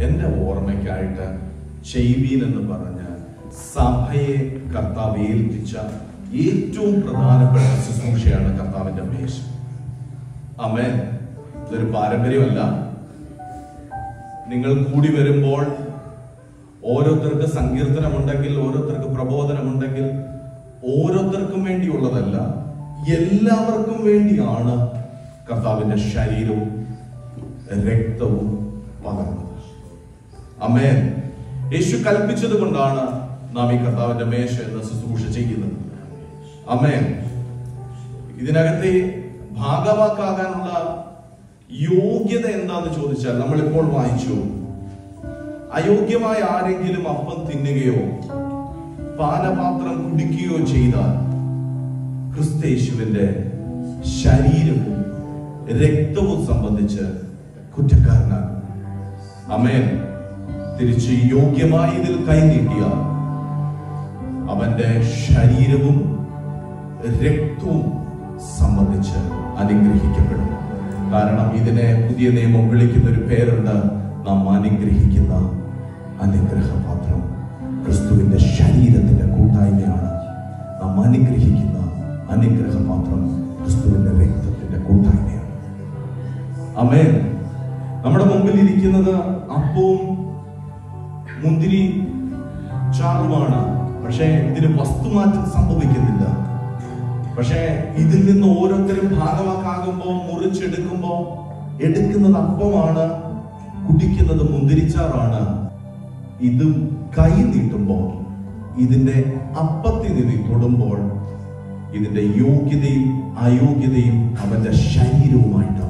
എൻ്റെ ഓർമ്മയ്ക്കായിട്ട് ചെയ്വീൻ എന്ന് പറഞ്ഞ സഭയെ കർത്താവ് ഏൽപ്പിച്ച ഏറ്റവും പ്രധാനപ്പെട്ട ശുശ്രൂഷയാണ് കർത്താവിന്റെ മേശ അമേ ഇതൊരു പാരമ്പര്യമല്ല നിങ്ങൾ കൂടി വരുമ്പോൾ ഓരോരുത്തർക്ക് സങ്കീർത്തനമുണ്ടെങ്കിൽ ഓരോരുത്തർക്ക് പ്രബോധനമുണ്ടെങ്കിൽ ഓരോരുത്തർക്കും വേണ്ടിയുള്ളതല്ല എല്ലാവർക്കും വേണ്ടിയാണ് കർത്താവിന്റെ ശരീരവും രക്തവും പകർന്നത് അമേൻ യേശു കൽപ്പിച്ചത് കൊണ്ടാണ് നാം ഈ കർത്താവിന്റെ മേശ എന്ന ശുശ്രൂഷ ചെയ്യുന്നത് അമേൻ ഇതിനകത്തെ ഭാഗവാക്കാകാനുള്ള യോഗ്യത എന്താന്ന് ചോദിച്ചാൽ നമ്മൾ ഇപ്പോൾ വായിച്ചു അയോഗ്യമായ ആരെങ്കിലും അപ്പം തിന്നുകയോ പാനപാത്രം കുടിക്കുകയോ ചെയ്താൽ ക്രിസ്തേശുവിന്റെ ശരീരവും രക്തവും സംബന്ധിച്ച് കുറ്റക്കാരനാണ് അമേൻ തിരിച്ച് യോഗ്യമായി ഇതിൽ കൈനീട്ടിയാൽ അവന്റെ ശരീരവും രക്തവും സംബന്ധിച്ച് അനുഗ്രഹിക്കപ്പെടും കാരണം ഇതിനെ പുതിയ നിയമം വിളിക്കുന്ന ഒരു പേരുണ്ട് നാം അനുഗ്രഹിക്കുന്ന അനുഗ്രഹപാത്രം ക്രിസ്തുവിന്റെ ശരീരത്തിന്റെ കൂട്ടായ്മയാണ് നാം അനുഗ്രഹിക്കുന്ന അനുഗ്രഹപാത്രം ക്രിസ്തുവിന്റെ രക്തത്തിന്റെ കൂട്ടായ്മയാണ് അമേൻ നമ്മുടെ മുമ്പിൽ ഇരിക്കുന്നത് അപ്പവും മുന്തിരി ചാറുമാണ് പക്ഷേ ഇതിന് വസ്തുമാറ്റം സംഭവിക്കുന്നില്ല പക്ഷേ ഇതിൽ നിന്ന് ഓരോരുത്തരും ഭാഗവാക്കാകുമ്പോ മുറിച്ചെടുക്കുമ്പോ എടുക്കുന്നത് അപ്പമാണ് കുടിക്കുന്നത് മുന്തിരിച്ചാറാണ് ഇത് കൈ നീട്ടുമ്പോൾ ഇതിന്റെ അപ്പത്തിൽ നിന്ന് തൊടുമ്പോൾ ഇതിന്റെ യോഗ്യതയും അയോഗ്യതയും അവന്റെ ശരീരവുമായിട്ടാണ്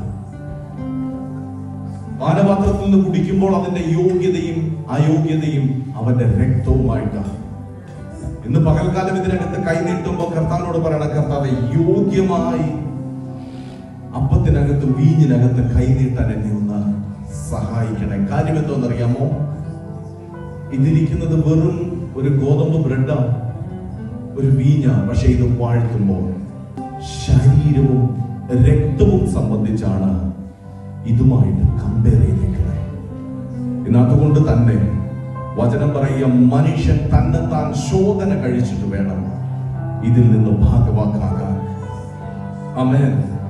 പാനപാത്രത്തിൽ നിന്ന് കുടിക്കുമ്പോൾ അതിന്റെ യോഗ്യതയും അയോഗ്യതയും അവന്റെ രക്തവുമായിട്ടാണ് ഇന്ന് പകൽക്കാലം ഇതിനകത്ത് കൈനീട്ടുമ്പോൾ കർത്താവിനോട് പറയണ കർത്താവ് യോഗ്യമായി അപ്പത്തിനകത്ത് വീഞ്ഞിനകത്ത് കൈനീട്ടാൻ എന്നെ ഒന്ന് സഹായിക്കണേ കാര്യം എന്തോന്നറിയാമോ ഇതിരിക്കുന്നത് വെറും ഒരു ഗോതമ്പ് ബ്രെഡാണ് ഒരു വീഞ്ഞ പക്ഷെ ഇത് വാഴ്ത്തുമ്പോൾ ശരീരവും രക്തവും സംബന്ധിച്ചാണ് ഇതുമായിട്ട് കമ്പയർ ചെയ്തേക്കുന്നത് ഇന്ന് അതുകൊണ്ട് തന്നെ വചനം പറയുക മനുഷ്യൻ തന്നെ താൻ ശോധന കഴിച്ചിട്ട് വേണം ഇതിൽ നിന്ന് ഭാഗവാക്കാകാൻ അമേൻ